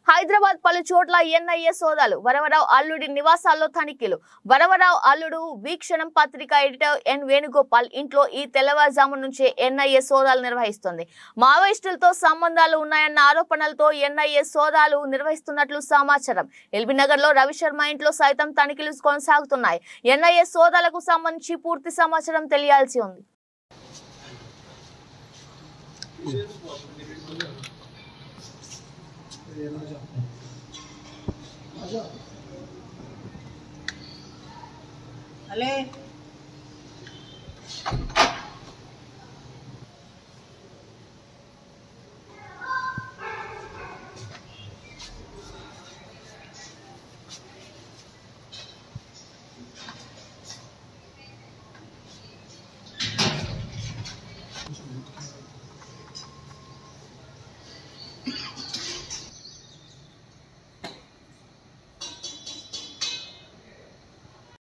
హైదరాబాద్ పలు చోట్ల ఎన్ఐఏ సోదాలు వరవరావు అల్లుడి నివాసాల్లో తనిఖీలు వరవరావు అల్లుడు వీక్షణం పత్రిక ఎడిటర్ ఎన్ వేణుగోపాల్ ఇంట్లో ఈ తెల్లవారుజాము నుంచే ఎన్ఐఏ సోదాలు నిర్వహిస్తోంది మావోయిస్టులతో సంబంధాలు ఉన్నాయన్న ఆరోపణలతో ఎన్ఐఏ సోదాలు నిర్వహిస్తున్నట్లు సమాచారం ఎల్బీ నగర్ లో రవిశర్మ ఇంట్లో సైతం తనిఖీలు కొనసాగుతున్నాయి ఎన్ఐఏ సోదాలకు సంబంధించి పూర్తి సమాచారం తెలియాల్సి ఉంది అలే